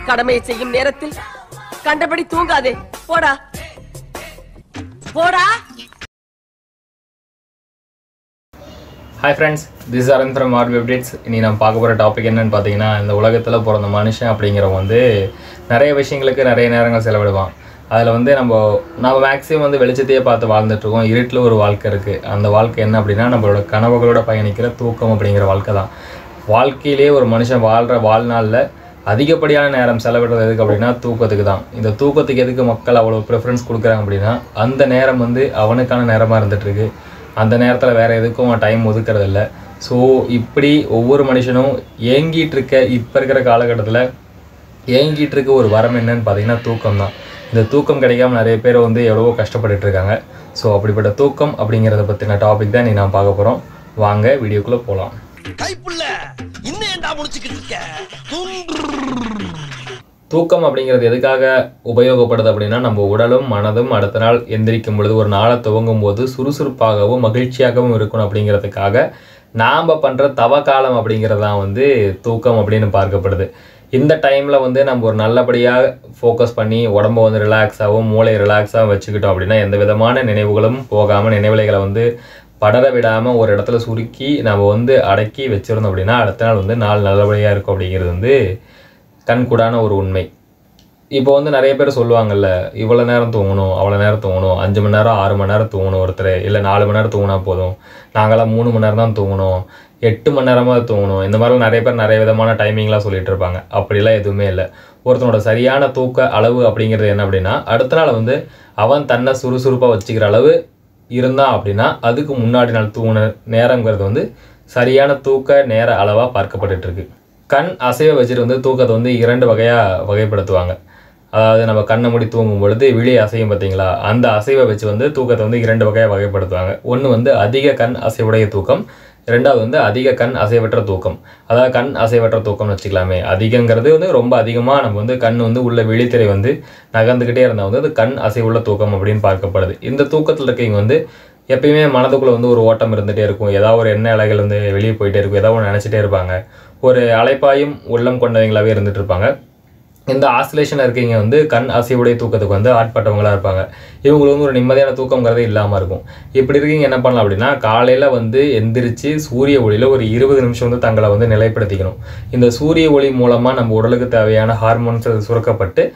கடமையை செய்யும் நேரத்தில் கண்டபடி தூங்காதே போடா போடா hi friends this Aran from RV updates இனி நான் பார்க்க போகிற டாபிக் என்னன்னு பார்த்தீங்கன்னா இந்த உலகத்தில் பிறந்த மனுஷன் அப்படிங்கிறவன் வந்து நிறைய விஷயங்களுக்கு நிறைய நேரங்கள் செலவிடுவான் அதில் வந்து நம்ம நம்ம மேக்ஸிமம் வந்து வெளிச்சத்தையே பார்த்து வாழ்ந்துட்டுருக்கோம் இருட்டில் ஒரு வாழ்க்கை இருக்குது அந்த வாழ்க்கை என்ன அப்படின்னா நம்மளோட கனவுகளோட பயணிக்கிற தூக்கம் அப்படிங்கிற வாழ்க்கை தான் வாழ்க்கையிலே ஒரு மனுஷன் வாழ்கிற வாழ்நாளில் அதிகப்படியான நேரம் செலவிடுறது எதுக்கு அப்படின்னா தூக்கத்துக்கு தான் இந்த தூக்கத்துக்கு எதுக்கு மக்கள் அவ்வளோ ப்ரிஃபரன்ஸ் கொடுக்குறாங்க அப்படின்னா அந்த நேரம் வந்து அவனுக்கான நேரமாக இருந்துகிட்ருக்கு அந்த நேரத்தில் வேறு எதுக்கும் டைம் ஒதுக்கிறது இல்லை ஸோ இப்படி ஒவ்வொரு மனுஷனும் ஏங்கிட்டு இருக்க இப்போ இருக்கிற காலகட்டத்தில் ஏங்கிட்டு இருக்க ஒரு வரம் என்னன்னு பார்த்தீங்கன்னா தூக்கம் தான் இந்த தூக்கம் கிடைக்காம நிறைய பேர் வந்து எவ்வளவோ கஷ்டப்பட்டுட்டு இருக்காங்க ஸோ அப்படிப்பட்ட தூக்கம் அப்படிங்கிறத பற்றின டாபிக் தான் நீ நான் பார்க்க போகிறோம் வாங்க வீடியோக்குள்ளே போகலாம் கைப்புள்ள இன்னும் ஏன்டா முடிச்சுக்கிட்டு இருக்க தூங்கு தூக்கம் அப்படிங்கிறது எதுக்காக உபயோகப்படுது அப்படின்னா நம்ம உடலும் மனதும் அடுத்த நாள் எந்திரிக்கும் பொழுது ஒரு நாளை துவங்கும் போது சுறுசுறுப்பாகவும் மகிழ்ச்சியாகவும் இருக்கணும் அப்படிங்கிறதுக்காக நாம் பண்ணுற தவக்காலம் அப்படிங்கிறது தான் வந்து தூக்கம் அப்படின்னு பார்க்கப்படுது இந்த டைமில் வந்து நம்ம ஒரு நல்லபடியாக ஃபோக்கஸ் பண்ணி உடம்ப வந்து ரிலாக்ஸாகவும் மூளையை ரிலாக்ஸாகவும் வச்சுக்கிட்டோம் அப்படின்னா எந்த விதமான நினைவுகளும் போகாமல் நினைவுலைகளை வந்து படர விடாமல் ஒரு இடத்துல சுருக்கி நம்ம வந்து அடக்கி வச்சிருந்தோம் அப்படின்னா அடுத்த நாள் வந்து நாள் நல்லபடியாக இருக்கும் அப்படிங்கிறது வந்து கண்கூடான ஒரு உண்மை இப்போ வந்து நிறைய பேர் சொல்லுவாங்கல்ல இவ்வளோ நேரம் தூங்கணும் அவ்வளோ நேரம் தூங்கணும் அஞ்சு மணி நேரம் ஆறு மணி நேரம் தூங்கணும் ஒருத்தர் இல்லை நாலு மணி நேரம் தூங்கினா போதும் நாங்களாம் மூணு மணி நேரம் தான் தூங்கணும் எட்டு மணி நேரமாக தூங்கணும் இந்த மாதிரிலாம் நிறைய பேர் நிறைய விதமான டைமிங்லாம் சொல்லிட்டு இருப்பாங்க அப்படிலாம் எதுவுமே இல்லை ஒருத்தனோட சரியான தூக்க அளவு அப்படிங்கிறது என்ன அப்படின்னா அடுத்த நாள் வந்து அவன் தன்னை சுறுசுறுப்பாக வச்சுக்கிற அளவு இருந்தான் அப்படின்னா அதுக்கு முன்னாடி நாள் தூங்கின நேரங்கிறது வந்து சரியான தூக்க நேர அளவாக பார்க்கப்பட்டுட்டு இருக்கு கண் அசைவை வச்சுட்டு வந்து தூக்கத்தை வந்து இரண்டு வகையாக வகைப்படுத்துவாங்க அதாவது நம்ம கண்ணை மூடி தூங்கும் பொழுது விழி அசையும் பார்த்தீங்களா அந்த அசைவை வச்சு வந்து தூக்கத்தை வந்து இரண்டு வகையாக வகைப்படுத்துவாங்க ஒன்று வந்து அதிக கண் அசைவுடைய தூக்கம் ரெண்டாவது வந்து அதிக கண் அசைவற்ற தூக்கம் அதாவது கண் அசைவற்ற தூக்கம்னு வச்சுக்கலாமே அதிகங்கிறது வந்து ரொம்ப அதிகமாக நம்ம வந்து கண் வந்து உள்ள விழித்திரை வந்து நகர்ந்துக்கிட்டே இருந்தால் வந்து அது கண் அசைவுள்ள தூக்கம் அப்படின்னு பார்க்கப்படுது இந்த தூக்கத்தில் இருக்கவங்க வந்து எப்பயுமே மனதுக்குள்ளே வந்து ஒரு ஓட்டம் இருந்துகிட்டே இருக்கும் ஏதாவது ஒரு எண்ணெய் அலைகள் வந்து வெளியே போயிட்டே இருக்கும் ஏதாவது ஒன்று நினச்சிட்டே இருப்பாங்க ஒரு அலைப்பாயும் உள்ளம் கொண்டவங்களாகவே இருந்துட்டு இருப்பாங்க இந்த ஆசிலேஷன் இருக்கீங்க வந்து கண் அசைவுடைய தூக்கத்துக்கு வந்து ஆட்பட்டவங்களா இருப்பாங்க இவங்களுக்கு வந்து ஒரு நிம்மதியான தூக்கங்கிறது இல்லாமல் இருக்கும் இப்படி இருக்கீங்க என்ன பண்ணலாம் அப்படின்னா காலையில் வந்து எந்திரிச்சு சூரிய ஒளியில் ஒரு இருபது நிமிஷம் வந்து தங்களை வந்து நிலைப்படுத்திக்கணும் இந்த சூரிய ஒளி மூலமாக நம்ம உடலுக்கு தேவையான ஹார்மோன்ஸ் சுரக்கப்பட்டு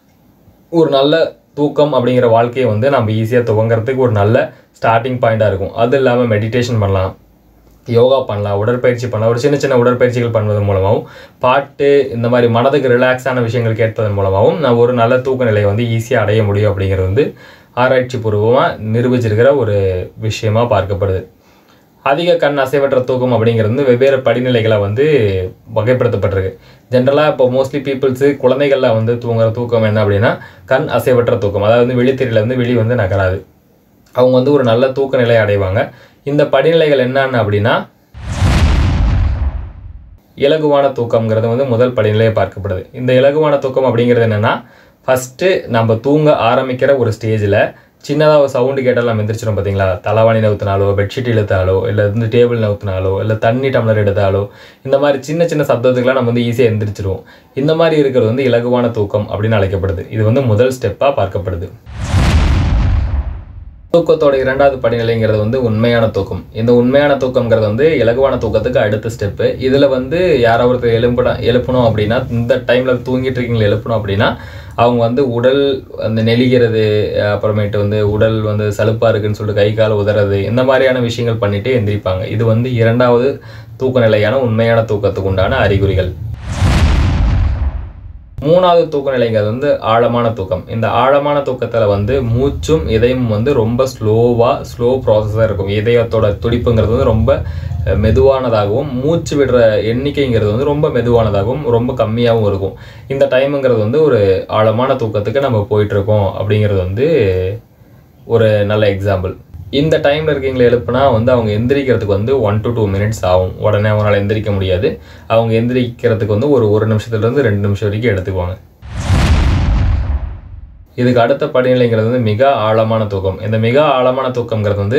ஒரு நல்ல தூக்கம் அப்படிங்கிற வாழ்க்கையை வந்து நம்ம ஈஸியாக துவங்குறதுக்கு ஒரு நல்ல ஸ்டார்டிங் பாயிண்ட்டாக இருக்கும் அது இல்லாமல் மெடிடேஷன் பண்ணலாம் யோகா பண்ணலாம் உடற்பயிற்சி பண்ணலாம் ஒரு சின்ன சின்ன உடற்பயிற்சிகள் பண்ணுவதன் மூலமாகவும் பாட்டு இந்த மாதிரி மனதுக்கு ரிலாக்ஸான விஷயங்கள் கேட்பதன் மூலமாகவும் நான் ஒரு நல்ல தூக்க நிலையை வந்து ஈஸியாக அடைய முடியும் அப்படிங்கிறது வந்து ஆராய்ச்சி பூர்வமாக நிரூபிச்சிருக்கிற ஒரு விஷயமா பார்க்கப்படுது அதிக கண் அசைவற்ற தூக்கம் அப்படிங்கிறது வந்து வெவ்வேறு படிநிலைகளை வந்து வகைப்படுத்தப்பட்டிருக்கு ஜென்ரலாக இப்போ மோஸ்ட்லி பீப்புள்ஸு குழந்தைகளில் வந்து தூங்குற தூக்கம் என்ன அப்படின்னா கண் அசைவற்ற தூக்கம் அதாவது வந்து விழித்திரையில வந்து விழி வந்து நகராது அவங்க வந்து ஒரு நல்ல தூக்க நிலை அடைவாங்க இந்த படிநிலைகள் என்னென்ன அப்படின்னா இலகுவான தூக்கம்ங்கிறது வந்து முதல் படிநிலையை பார்க்கப்படுது இந்த இலகுவான தூக்கம் அப்படிங்கிறது என்னென்னா ஃபஸ்ட்டு நம்ம தூங்க ஆரம்பிக்கிற ஒரு ஸ்டேஜில் சின்னதாக ஒரு சவுண்டு கேட்டால் நம்ம எந்திரிச்சிடும் பார்த்தீங்களா தலைவாணி நவுத்தினாலோ பெட்ஷீட் இழுத்தாலோ இல்லை வந்து டேபிள் நவுத்தினாலோ இல்லை தண்ணி டம்ளர் எடுத்தாலோ இந்த மாதிரி சின்ன சின்ன சப்தத்துக்கெல்லாம் நம்ம வந்து ஈஸியாக எந்திரிச்சிருவோம் இந்த மாதிரி இருக்கிறது வந்து இலகுவான தூக்கம் அப்படின்னு அழைக்கப்படுது இது வந்து முதல் ஸ்டெப்பாக பார்க்கப்படுது தூக்கத்தோட இரண்டாவது படிநிலைங்கிறது வந்து உண்மையான தூக்கம் இந்த உண்மையான தூக்கம்ங்கிறது வந்து இலகுவான தூக்கத்துக்கு அடுத்த ஸ்டெப்பு இதில் வந்து யாரோ ஒருத்தர் எழுப்பிட எழுப்பணும் அப்படின்னா இந்த டைமில் தூங்கிட்டு இருக்கீங்களா எழுப்பணும் அப்படின்னா அவங்க வந்து உடல் அந்த நெளிகிறது அப்புறமேட்டு வந்து உடல் வந்து சலுப்பாக இருக்குன்னு சொல்லிட்டு கை கால் உதறது இந்த மாதிரியான விஷயங்கள் பண்ணிட்டு எந்திரிப்பாங்க இது வந்து இரண்டாவது தூக்க நிலையான உண்மையான தூக்கத்துக்கு உண்டான அறிகுறிகள் மூணாவது தூக்க நிலைங்கிறது வந்து ஆழமான தூக்கம் இந்த ஆழமான தூக்கத்தில் வந்து மூச்சும் இதயமும் வந்து ரொம்ப ஸ்லோவாக ஸ்லோ ப்ராசஸாக இருக்கும் இதயத்தோட துடிப்புங்கிறது வந்து ரொம்ப அஹ், மெதுவானதாகவும் மூச்சு விடுற எண்ணிக்கைங்கிறது வந்து ரொம்ப மெதுவானதாகவும் ரொம்ப கம்மியாகவும் இருக்கும் இந்த டைமுங்கிறது வந்து ஒரு ஆழமான தூக்கத்துக்கு நம்ம போயிட்டுருக்கோம் அப்படிங்கிறது வந்து ஒரு நல்ல எக்ஸாம்பிள் இந்த டைமில் இருக்கீங்களே எழுப்புனா வந்து அவங்க எந்திரிக்கிறதுக்கு வந்து ஒன் டு டூ மினிட்ஸ் ஆகும் உடனே அவங்களால எந்திரிக்க முடியாது அவங்க எந்திரிக்கிறதுக்கு வந்து ஒரு ஒரு நிமிஷத்துலேருந்து ரெண்டு நிமிஷம் வரைக்கும் எடுத்துக்குவாங்க இதுக்கு அடுத்த படிநிலைங்கிறது வந்து மிக ஆழமான தூக்கம் இந்த மிக ஆழமான தூக்கம்ங்கிறது வந்து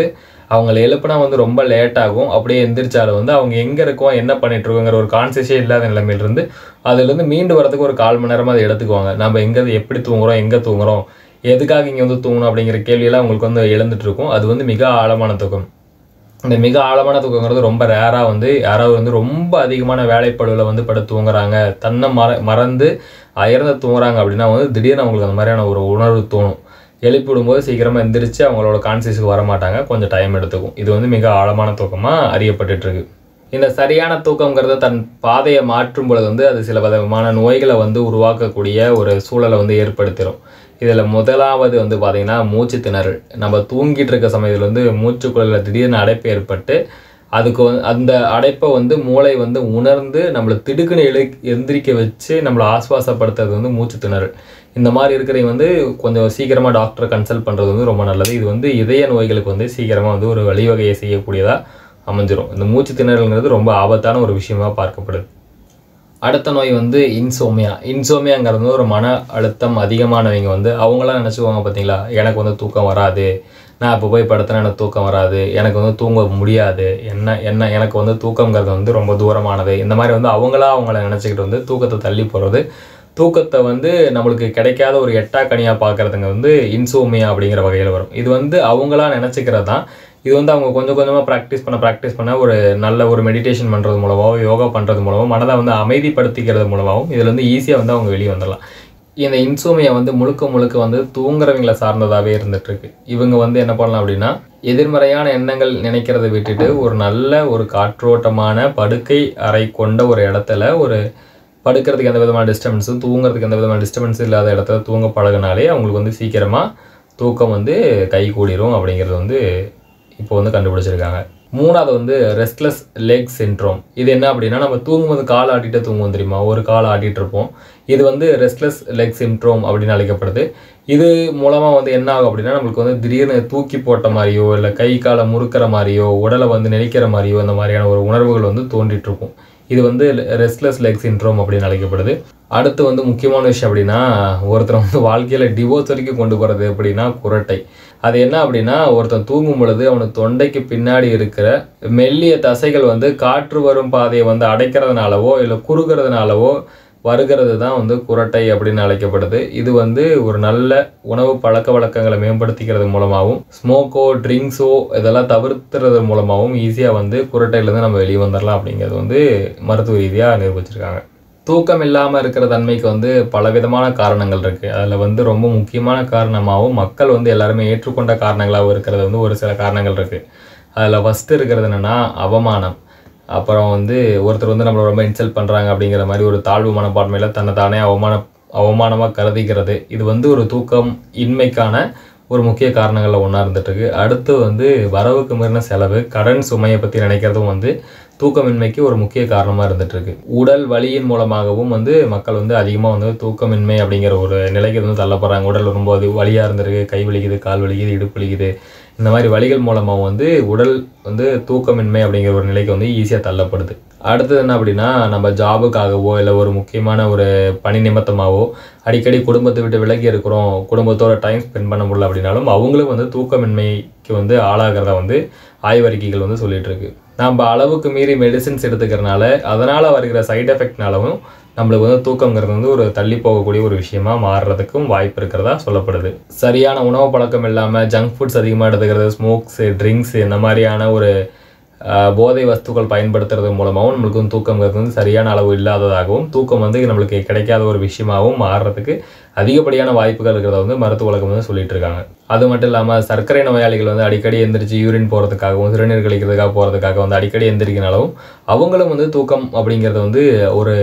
அவங்கள எழுப்புனா வந்து ரொம்ப லேட் ஆகும் அப்படியே எந்திரிச்சாலும் வந்து அவங்க எங்கே இருக்கோம் என்ன பண்ணிட்டு இருக்கோங்கிற ஒரு கான்சியஸே இல்லாத நிலைமையிலிருந்து அதுலேருந்து மீண்டு வரதுக்கு ஒரு கால் மணி நேரமாக அதை எடுத்துக்குவாங்க நம்ம எங்கே எப்படி தூங்குறோம் எங்கே தூங்குறோம் எதுக்காக இங்கே வந்து தூங்கணும் அப்படிங்கிற கேள்வியெல்லாம் உங்களுக்கு வந்து எழுந்துட்டு இருக்கும் அது வந்து மிக ஆழமான தூக்கம் இந்த மிக ஆழமான தூக்கங்கிறது ரொம்ப ரேராக வந்து யாராவது வந்து ரொம்ப அதிகமான வேலைப்பளுவில் வந்து படுத்து தூங்குறாங்க தன்னை மற மறந்து அயர்ந்து தூங்குறாங்க அப்படின்னா வந்து திடீர்னு அவங்களுக்கு அந்த மாதிரியான ஒரு உணர்வு தோணும் எழுப்பி விடும்போது சீக்கிரமாக எந்திரிச்சு அவங்களோட கான்சியஸுக்கு வர மாட்டாங்க கொஞ்சம் டைம் எடுத்துக்கும் இது வந்து மிக ஆழமான தூக்கமாக அறியப்பட்டுட்டு இருக்கு இந்த சரியான தூக்கங்கிறது தன் பாதையை மாற்றும் பொழுது வந்து அது சில விதமான நோய்களை வந்து உருவாக்கக்கூடிய ஒரு சூழலை வந்து ஏற்படுத்திடும் இதில் முதலாவது வந்து பார்த்திங்கன்னா மூச்சு திணறல் நம்ம தூங்கிட்டு இருக்க சமயத்தில் வந்து மூச்சுக்குழலில் திடீர்னு அடைப்பு ஏற்பட்டு அதுக்கு வந்து அந்த அடைப்பை வந்து மூளை வந்து உணர்ந்து நம்மளை திடுக்குன்னு எழு எந்திரிக்க வச்சு நம்மளை ஆஸ்வாசப்படுத்துறது வந்து மூச்சு திணறல் இந்த மாதிரி இருக்கிறவங்க வந்து கொஞ்சம் சீக்கிரமாக டாக்டரை கன்சல்ட் பண்ணுறது வந்து ரொம்ப நல்லது இது வந்து இதய நோய்களுக்கு வந்து சீக்கிரமாக வந்து ஒரு வழிவகையை செய்யக்கூடியதாக அமைஞ்சிரும் இந்த மூச்சு திணறல்ங்கிறது ரொம்ப ஆபத்தான ஒரு விஷயமா பார்க்கப்படுது அடுத்த நோய் வந்து இன்சோமியா இன்சோமியாங்கிறது வந்து ஒரு மன அழுத்தம் அதிகமானவங்க வந்து அவங்களாம் நினச்சிக்குவாங்க பார்த்தீங்களா எனக்கு வந்து தூக்கம் வராது நான் இப்போ போய் படுத்தேன்னா எனக்கு தூக்கம் வராது எனக்கு வந்து தூங்க முடியாது என்ன என்ன எனக்கு வந்து தூக்கங்கிறது வந்து ரொம்ப தூரமானது இந்த மாதிரி வந்து அவங்களா அவங்கள நினச்சிக்கிட்டு வந்து தூக்கத்தை தள்ளி போகிறது தூக்கத்தை வந்து நம்மளுக்கு கிடைக்காத ஒரு எட்டா கனியாக பார்க்குறதுங்க வந்து இன்சோமியா அப்படிங்கிற வகையில் வரும் இது வந்து அவங்களா நினச்சிக்கிறது தான் இது வந்து அவங்க கொஞ்சம் கொஞ்சமாக ப்ராக்டிஸ் பண்ண ப்ராக்டிஸ் பண்ண ஒரு நல்ல ஒரு மெடிடேஷன் பண்ணுறது மூலமாகவோ யோகா பண்ணுறது மூலமாக மனதை வந்து அமைதிப்படுத்திக்கிறது மூலமாகவும் இதில் வந்து ஈஸியாக வந்து அவங்க வெளியே வந்துடலாம் இந்த இன்சோமியா வந்து முழுக்க முழுக்க வந்து தூங்குறவங்களை சார்ந்ததாகவே இருந்துட்டு இருக்கு இவங்க வந்து என்ன பண்ணலாம் அப்படின்னா எதிர்மறையான எண்ணங்கள் நினைக்கிறத விட்டுட்டு ஒரு நல்ல ஒரு காற்றோட்டமான படுக்கை அறை கொண்ட ஒரு இடத்துல ஒரு படுக்கிறதுக்கு எந்த விதமான டிஸ்டர்பன்ஸும் தூங்குறதுக்கு எந்த விதமான டிஸ்டர்பன்ஸும் இல்லாத இடத்துல தூங்க பழகினாலே அவங்களுக்கு வந்து சீக்கிரமாக தூக்கம் வந்து கை கூடிரும் அப்படிங்கிறது வந்து இப்போ வந்து கண்டுபிடிச்சிருக்காங்க மூணாவது வந்து ரெஸ்ட்லெஸ் லெக் சின்ட்ரோம் இது என்ன அப்படின்னா நம்ம தூங்கும்போது கால் ஆட்டிட்டு தூங்குவோம் தெரியுமா ஒரு கால் ஆட்டிட்டு இருப்போம் இது வந்து ரெஸ்ட்லெஸ் லெக் சின்ட்ரோம் அப்படின்னு அழைக்கப்படுது இது மூலமாக வந்து என்ன ஆகும் அப்படின்னா நம்மளுக்கு வந்து திடீர்னு தூக்கி போட்ட மாதிரியோ இல்லை கை காலை முறுக்கிற மாதிரியோ உடலை வந்து நெளிக்கிற மாதிரியோ இந்த மாதிரியான ஒரு உணர்வுகள் வந்து தோன்றிட்டு இருக்கும் இது வந்து ரெஸ்ட்லெஸ் லெக் சின்ட்ரோம் அப்படின்னு அழைக்கப்படுது அடுத்து வந்து முக்கியமான விஷயம் அப்படின்னா ஒருத்தர் வந்து வாழ்க்கையில் டிவோர்ஸ் வரைக்கும் கொண்டு போகிறது அப்படின்னா குரட்டை அது என்ன அப்படின்னா ஒருத்தன் தூங்கும் பொழுது அவனுக்கு தொண்டைக்கு பின்னாடி இருக்கிற மெல்லிய தசைகள் வந்து காற்று வரும் பாதையை வந்து அடைக்கிறதுனாலவோ இல்லை குறுகிறதுனாலவோ வருகிறது தான் வந்து குரட்டை அப்படின்னு அழைக்கப்படுது இது வந்து ஒரு நல்ல உணவு பழக்க வழக்கங்களை மேம்படுத்திக்கிறது மூலமாகவும் ஸ்மோக்கோ ட்ரிங்க்ஸோ இதெல்லாம் தவிர்த்துறது மூலமாகவும் ஈஸியாக வந்து குரட்டையிலேருந்து நம்ம வெளியே வந்துடலாம் அப்படிங்கிறது வந்து மருத்துவ ரீதியாக நிரூபிச்சிருக்காங்க தூக்கம் இல்லாமல் இருக்கிற தன்மைக்கு வந்து பலவிதமான காரணங்கள் இருக்குது அதில் வந்து ரொம்ப முக்கியமான காரணமாகவும் மக்கள் வந்து எல்லாருமே ஏற்றுக்கொண்ட காரணங்களாகவும் இருக்கிறது வந்து ஒரு சில காரணங்கள் இருக்குது அதில் ஃபஸ்ட்டு இருக்கிறது என்னென்னா அவமானம் அப்புறம் வந்து ஒருத்தர் வந்து நம்மளை ரொம்ப இன்சல்ட் பண்ணுறாங்க அப்படிங்கிற மாதிரி ஒரு தாழ்வு மனப்பான்மையில் தன்னை தானே அவமான அவமானமாக கருதிக்கிறது இது வந்து ஒரு தூக்கம் இன்மைக்கான ஒரு முக்கிய காரணங்களில் ஒன்றா இருந்துகிட்ருக்கு அடுத்து வந்து வரவுக்கு மீறின செலவு கடன் சுமையை பற்றி நினைக்கிறதும் வந்து தூக்கமின்மைக்கு ஒரு முக்கிய காரணமாக இருந்துகிட்ருக்கு உடல் வலியின் மூலமாகவும் வந்து மக்கள் வந்து அதிகமாக வந்து தூக்கமின்மை அப்படிங்கிற ஒரு நிலைக்கு வந்து தள்ளப்படுறாங்க உடல் ரொம்ப அது வலியாக இருந்திருக்கு கை வலிக்குது கால் வலிக்குது இடுப்பு வலிக்குது இந்த மாதிரி வலிகள் மூலமாக வந்து உடல் வந்து தூக்கமின்மை அப்படிங்கிற ஒரு நிலைக்கு வந்து ஈஸியாக தள்ளப்படுது அடுத்தது என்ன அப்படின்னா நம்ம ஜாபுக்காகவோ இல்லை ஒரு முக்கியமான ஒரு பணி நிமித்தமாகவோ அடிக்கடி குடும்பத்தை விட்டு விலகி இருக்கிறோம் குடும்பத்தோட டைம் ஸ்பெண்ட் பண்ண முடியல அப்படின்னாலும் அவங்களும் வந்து தூக்கமின்மைக்கு வந்து ஆளாகிறதா வந்து ஆய்வறிக்கைகள் வந்து சொல்லிட்டு இருக்கு நம்ம அளவுக்கு மீறி மெடிசின்ஸ் எடுத்துக்கிறனால அதனால் வருகிற சைடு எஃபெக்ட்னாலும் நம்மளுக்கு வந்து தூக்கங்கிறது வந்து ஒரு தள்ளி போகக்கூடிய ஒரு விஷயமா மாறுறதுக்கும் வாய்ப்பு இருக்கிறதா சொல்லப்படுது சரியான உணவு பழக்கம் இல்லாமல் ஜங்க் ஃபுட்ஸ் அதிகமாக எடுத்துக்கிறது ஸ்மோக்ஸு ட்ரிங்க்ஸு இந்த மாதிரியான ஒரு ஆஹ், போதை வஸ்துக்கள் பயன்படுத்துறது மூலமாகவும் நம்மளுக்கு வந்து தூக்கங்கிறது வந்து சரியான அளவு இல்லாததாகவும் தூக்கம் வந்து நம்மளுக்கு கிடைக்காத ஒரு விஷயமாகவும் மாறுறதுக்கு அதிகப்படியான வாய்ப்புகள் இருக்கிறத வந்து மருத்துவ உலகம் வந்து சொல்லிட்டு இருக்காங்க அது மட்டும் இல்லாமல் சர்க்கரை நோயாளிகள் வந்து அடிக்கடி எந்திரிச்சு யூரின் போகிறதுக்காகவும் சிறுநீர் கழிக்கிறதுக்காக போகிறதுக்காக வந்து அடிக்கடி எந்திரிக்கினாலும் அவங்களும் வந்து தூக்கம் அப்படிங்கிறது வந்து ஒரு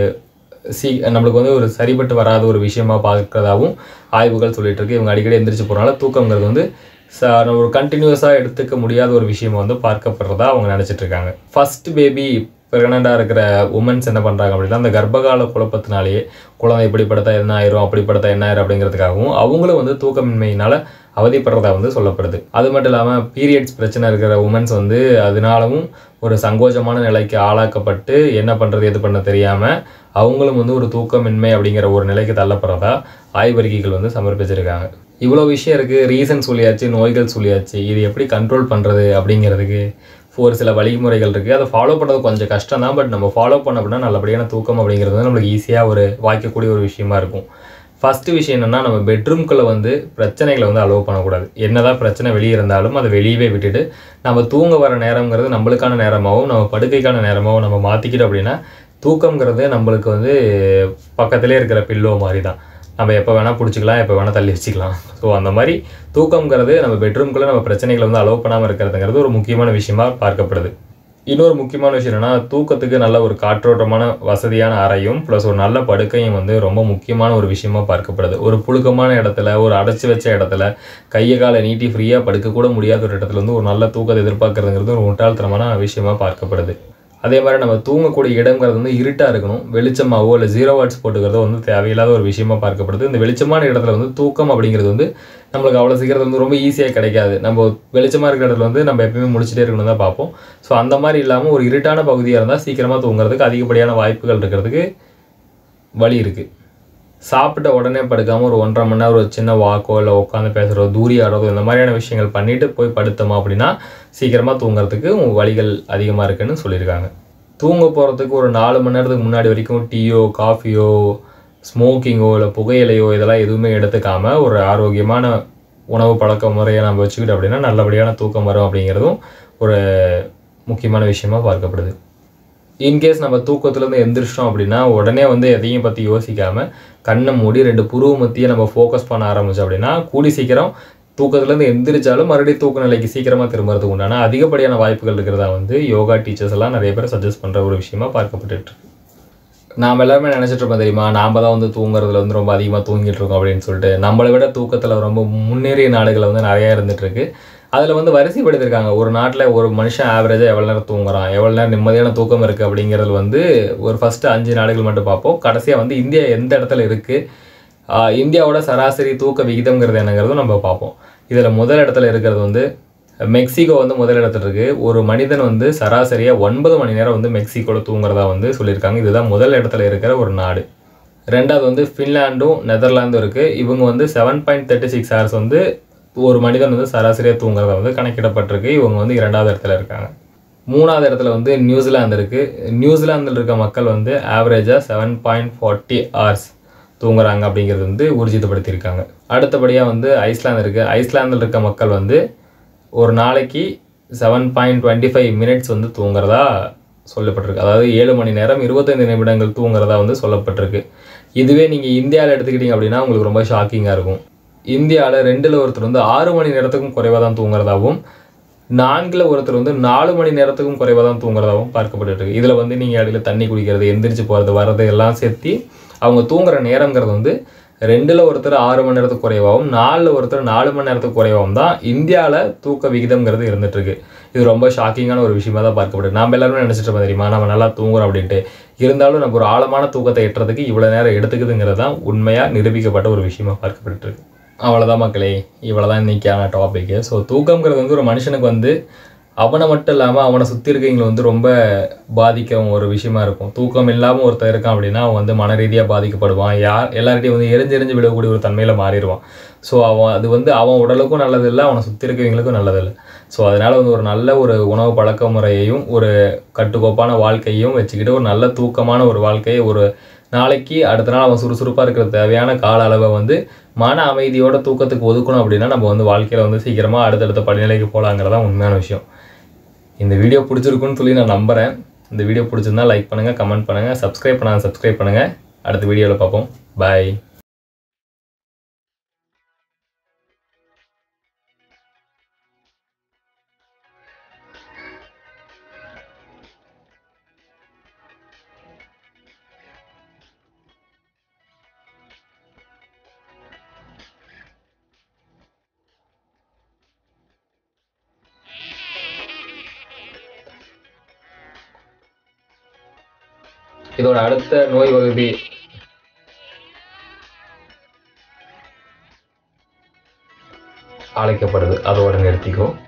சி நம்மளுக்கு வந்து ஒரு சரிபட்டு வராத ஒரு விஷயமா பார்க்கறதாவும் ஆய்வுகள் சொல்லிட்டு இருக்கு இவங்க அடிக்கடி எந்திரிச்சு போகிறனால தூக்கங்கிறது வந்து ச நம்ம ஒரு கண்டினியூஸாக எடுத்துக்க முடியாத ஒரு விஷயமா வந்து பார்க்கப்படுறதா அவங்க நினச்சிட்டு இருக்காங்க ஃபர்ஸ்ட் பேபி ப்ரெக்னெண்ட்டாக இருக்கிற உமன்ஸ் என்ன பண்ணுறாங்க அப்படின்னா அந்த கர்ப்பகால குழப்பத்தினாலேயே குழந்தை இப்படி படுத்தா என்ன ஆயிரும் அப்படி படுத்தா என்ன ஆயிரும் அப்படிங்கிறதுக்காகவும் அவங்களும் வந்து தூக்கமின்மையினால அவதிப்படுறதா வந்து சொல்லப்படுது அது மட்டும் இல்லாமல் பீரியட்ஸ் பிரச்சனை இருக்கிற உமன்ஸ் வந்து அதனாலவும் ஒரு சங்கோஜமான நிலைக்கு ஆளாக்கப்பட்டு என்ன பண்ணுறது எது பண்ண தெரியாமல் அவங்களும் வந்து ஒரு தூக்கமின்மை அப்படிங்கிற ஒரு நிலைக்கு தள்ளப்படுறதா ஆய்வறிக்கைகள் வந்து சமர்ப்பிச்சிருக்காங்க இவ்வளோ விஷயம் இருக்குது ரீசன் சொல்லியாச்சு நோய்கள் சொல்லியாச்சு இது எப்படி கண்ட்ரோல் பண்ணுறது அப்படிங்கிறதுக்கு ஒரு சில வழிமுறைகள் இருக்குது அதை ஃபாலோ பண்ணுறது கொஞ்சம் கஷ்டம் தான் பட் நம்ம ஃபாலோ பண்ண அப்படின்னா நல்லபடியான தூக்கம் அப்படிங்கிறது வந்து நம்மளுக்கு ஈஸியாக ஒரு வாய்க்கக்கூடிய ஒரு விஷயமா இருக்கும் ஃபஸ்ட்டு விஷயம் என்னென்னா நம்ம பெட்ரூம்குள்ளே வந்து பிரச்சனைகளை வந்து அலோவ் பண்ணக்கூடாது என்னதான் பிரச்சனை வெளியே இருந்தாலும் அதை வெளியவே விட்டுட்டு நம்ம தூங்க வர நேரங்கிறது நம்மளுக்கான நேரமாகவும் நம்ம படுக்கைக்கான நேரமாகவும் நம்ம மாற்றிக்கிட்டோம் அப்படின்னா தூக்கம்ங்கிறது நம்மளுக்கு வந்து பக்கத்திலே இருக்கிற பில்லோ மாதிரி தான் நம்ம எப்போ வேணால் பிடிச்சிக்கலாம் எப்போ வேணால் தள்ளி வச்சுக்கலாம் ஸோ அந்த மாதிரி தூக்கம்ங்கிறது நம்ம பெட்ரூம்குள்ளே நம்ம பிரச்சனைகளை வந்து அலோவ் பண்ணாமல் இருக்கிறதுங்கிறது ஒரு முக்கியமான விஷயமா பார்க்கப்படுது இன்னொரு முக்கியமான விஷயம் என்னன்னா தூக்கத்துக்கு நல்ல ஒரு காற்றோட்டமான வசதியான அறையும் ப்ளஸ் ஒரு நல்ல படுக்கையும் வந்து ரொம்ப முக்கியமான ஒரு விஷயமா பார்க்கப்படுது ஒரு புழுக்கமான இடத்துல ஒரு அடைச்சி வச்ச இடத்துல கையை காலை நீட்டி ஃப்ரீயாக படுக்க கூட முடியாத ஒரு இடத்துல வந்து ஒரு நல்ல தூக்கத்தை எதிர்பார்க்கறதுங்கிறது ஒரு முட்டாள்தனமான விஷயமா பார்க்கப்படுது அதே மாதிரி நம்ம தூங்கக்கூடிய இடங்கிறது வந்து இருட்டாக இருக்கணும் வெளிச்சமாவோ இல்லை ஜீரோ வாட்ஸ் போட்டுக்கிறதோ வந்து தேவையில்லாத ஒரு விஷயமா பார்க்கப்படுது இந்த வெளிச்சமான இடத்துல வந்து தூக்கம் அப்படிங்கிறது வந்து நம்மளுக்கு அவ்வளோ சீக்கிரத்தில் வந்து ரொம்ப ஈஸியாக கிடைக்காது நம்ம வெளிச்சமாக இருக்கிற இடத்துல வந்து நம்ம எப்பயுமே முடிச்சுட்டே இருக்கணும் தான் பார்ப்போம் ஸோ அந்த மாதிரி இல்லாமல் ஒரு இருட்டான பகுதியாக இருந்தால் சீக்கிரமாக தூங்குறதுக்கு அதிகப்படியான வாய்ப்புகள் இருக்கிறதுக்கு வழி இருக்குது சாப்பிட்ட உடனே படுக்காமல் ஒரு ஒன்றரை மணி நேரம் ஒரு சின்ன வாக்கோ இல்லை உட்காந்து பேசுகிறதோ தூரி ஆடுறதோ இந்த மாதிரியான விஷயங்கள் பண்ணிவிட்டு போய் படுத்தோமா அப்படின்னா சீக்கிரமாக தூங்குறதுக்கு உங்க வழிகள் அதிகமாக இருக்குன்னு சொல்லியிருக்காங்க தூங்க போகிறதுக்கு ஒரு நாலு மணி நேரத்துக்கு முன்னாடி வரைக்கும் டீயோ காஃபியோ ஸ்மோக்கிங்கோ இல்லை புகையிலையோ இதெல்லாம் எதுவுமே எடுத்துக்காம ஒரு ஆரோக்கியமான உணவு பழக்க முறையை நம்ம வச்சுக்கிட்டோம் அப்படின்னா நல்லபடியான தூக்கம் வரும் அப்படிங்கிறதும் ஒரு முக்கியமான விஷயமா பார்க்கப்படுது இன்கேஸ் நம்ம தூக்கத்துலேருந்து எந்திரிச்சிட்டோம் அப்படின்னா உடனே வந்து எதையும் பற்றி யோசிக்காமல் கண்ணை மூடி ரெண்டு புருவ மத்தியை நம்ம ஃபோக்கஸ் பண்ண ஆரம்பிச்சோம் அப்படின்னா கூடி சீக்கிரம் தூக்கத்துலேருந்து எந்திரிச்சாலும் மறுபடியும் தூக்க நிலைக்கு சீக்கிரமாக திரும்புறதுக்கு உண்டான அதிகப்படியான வாய்ப்புகள் இருக்கிறதா வந்து யோகா டீச்சர்ஸ் எல்லாம் நிறைய பேர் சஜஸ்ட் பண்ணுற ஒரு விஷயமா பார்க்கப்பட்டுட்டு இருக்கு நாம் எல்லாருமே நினச்சிட்டு இருப்போம் தெரியுமா நாம் தான் வந்து தூங்குறதுல வந்து ரொம்ப அதிகமாக தூங்கிட்டு இருக்கோம் அப்படின்னு சொல்லிட்டு நம்மளை விட தூக்கத்தில் ரொம்ப முன்னேறிய நாடுகள் வந்து நிறையா இருந்துட்டு இருக்கு அதில் வந்து வரிசைப்படுத்திருக்காங்க ஒரு நாட்டில் ஒரு மனுஷன் ஆவரேஜாக எவ்வளோ நேரம் தூங்குறான் எவ்வளோ நேரம் நிம்மதியான தூக்கம் இருக்குது அப்படிங்கிறது வந்து ஒரு ஃபஸ்ட்டு அஞ்சு நாடுகள் மட்டும் பார்ப்போம் கடைசியாக வந்து இந்தியா எந்த இடத்துல இருக்குது இந்தியாவோட சராசரி தூக்க விகிதம்ங்கிறது என்னங்கிறதும் நம்ம பார்ப்போம் இதில் முதல் இடத்துல இருக்கிறது வந்து மெக்சிகோ வந்து முதல் இடத்துல இருக்கு ஒரு மனிதன் வந்து சராசரியாக ஒன்பது மணி நேரம் வந்து மெக்சிகோவில் தூங்குறதா வந்து சொல்லியிருக்காங்க இதுதான் முதல் இடத்துல இருக்கிற ஒரு நாடு ரெண்டாவது வந்து ஃபின்லாண்டும் நெதர்லாந்தும் இருக்குது இவங்க வந்து seven point thirty six hours வந்து ஒரு மனிதன் வந்து சராசரியாக தூங்குறதா வந்து கணக்கிடப்பட்டிருக்கு இவங்க வந்து இரண்டாவது இடத்துல இருக்காங்க மூணாவது இடத்துல வந்து நியூசிலாந்து இருக்குது நியூசிலாந்தில் இருக்க மக்கள் வந்து ஆவரேஜாக செவன் பாயிண்ட் ஃபார்ட்டி ஹவர்ஸ் தூங்குறாங்க அப்படிங்கிறது வந்து ஊர்ஜிதப்படுத்தியிருக்காங்க அடுத்தபடியாக வந்து ஐஸ்லாந்து இருக்குது ஐஸ்லாந்தில் இருக்க மக்கள் வந்து ஒரு நாளைக்கு seven point twenty five minutes வந்து தூங்குறதா சொல்லப்பட்டிருக்கு அதாவது ஏழு மணி நேரம் இருபத்தைந்து நிமிடங்கள் தூங்குறதா வந்து சொல்லப்பட்டிருக்கு இதுவே நீங்கள் இந்தியாவில் எடுத்துக்கிட்டீங்க அப்படின்னா உங்களுக்கு ரொம்ப ஷாக்கிங்காக இருக்கும் இந்தியாவில் ரெண்டில் ஒருத்தர் வந்து ஆறு மணி நேரத்துக்கும் குறைவாக தான் தூங்குறதாவும் நான்கில் ஒருத்தர் வந்து நாலு மணி நேரத்துக்கும் குறைவாக தான் தூங்குறதாகவும் பார்க்கப்பட்டு இருக்கு இதில் வந்து நீங்கள் இடையில தண்ணி குடிக்கிறது எந்திரிச்சு போகிறது வர்றது எல்லாம் சேர்த்து அவங்க தூங்குற நேரங்கிறது வந்து ரெண்டில் ஒருத்தர் ஆறு மணி நேரத்துக்கு குறைவாகவும் நாலில் ஒருத்தர் நாலு மணி நேரத்துக்கு குறைவாகவும் தான் இந்தியாவில் தூக்க விகிதம்ங்கிறது இருந்துட்டு இருக்கு இது ரொம்ப ஷாக்கிங்கான ஒரு விஷயமா தான் பார்க்கப்படுது நாம் எல்லாருமே நினச்சிட்டு இருப்போம் தெரியுமா நம்ம நல்லா தூங்குறோம் அப்படின்ட்டு இருந்தாலும் நம்ம ஒரு ஆழமான தூக்கத்தை எட்டுறதுக்கு இவ்வளோ நேரம் எடுத்துக்குதுங்கிறது தான் உண்மையாக நிரூபிக்கப்பட்ட ஒரு விஷயமா பார்க்கப்பட்டு இருக்கு அவ்வளோதான் மக்களே இவ்வளோதான் இன்னைக்கான டாபிக்கு ஸோ தூக்கம்ங்கிறது வந்து ஒரு மனுஷனுக்கு வந்து அவனை மட்டும் இல்லாமல் அவனை சுற்றி இருக்கவங்களை வந்து ரொம்ப பாதிக்கும் ஒரு விஷயமா இருக்கும் தூக்கம் இல்லாமல் ஒருத்தர் இருக்கான் அப்படின்னா அவன் வந்து மன ரீதியாக பாதிக்கப்படுவான் யார் எல்லார்ட்டையும் வந்து எரிஞ்சு எரிஞ்சு விடக்கூடிய ஒரு தன்மையில் மாறிடுவான் ஸோ அவன் அது வந்து அவன் உடலுக்கும் நல்லதில்லை அவனை சுற்றி இருக்கவங்களுக்கும் நல்லதில்லை ஸோ அதனால் வந்து ஒரு நல்ல ஒரு உணவு பழக்க முறையையும் ஒரு கட்டுக்கோப்பான வாழ்க்கையும் வச்சுக்கிட்டு ஒரு நல்ல தூக்கமான ஒரு வாழ்க்கையை ஒரு நாளைக்கு அடுத்த நாள் அவன் சுறுசுறுப்பாக இருக்கிற தேவையான கால அளவை வந்து மன அமைதியோட தூக்கத்துக்கு ஒதுக்கணும் அப்படின்னா நம்ம வந்து வாழ்க்கையில் வந்து சீக்கிரமாக அடுத்தடுத்த படிநிலைக்கு போகலாங்கிறதான் உண்மையான விஷயம் இந்த வீடியோ பிடிச்சிருக்குன்னு சொல்லி நான் நம்புகிறேன் இந்த வீடியோ பிடிச்சிருந்தா லைக் பண்ணுங்கள் கமெண்ட் பண்ணுங்கள் சப்ஸ்கிரைப் பண்ணாங்க சப்ஸ்கிரைப் பண்ணுங்கள் அடுத்த வீடியோவில் பார்ப்போம் பாய் இதோட அடுத்த நோய் வகுதி அழைக்கப்படுது அதோட நிறுத்திக்கோ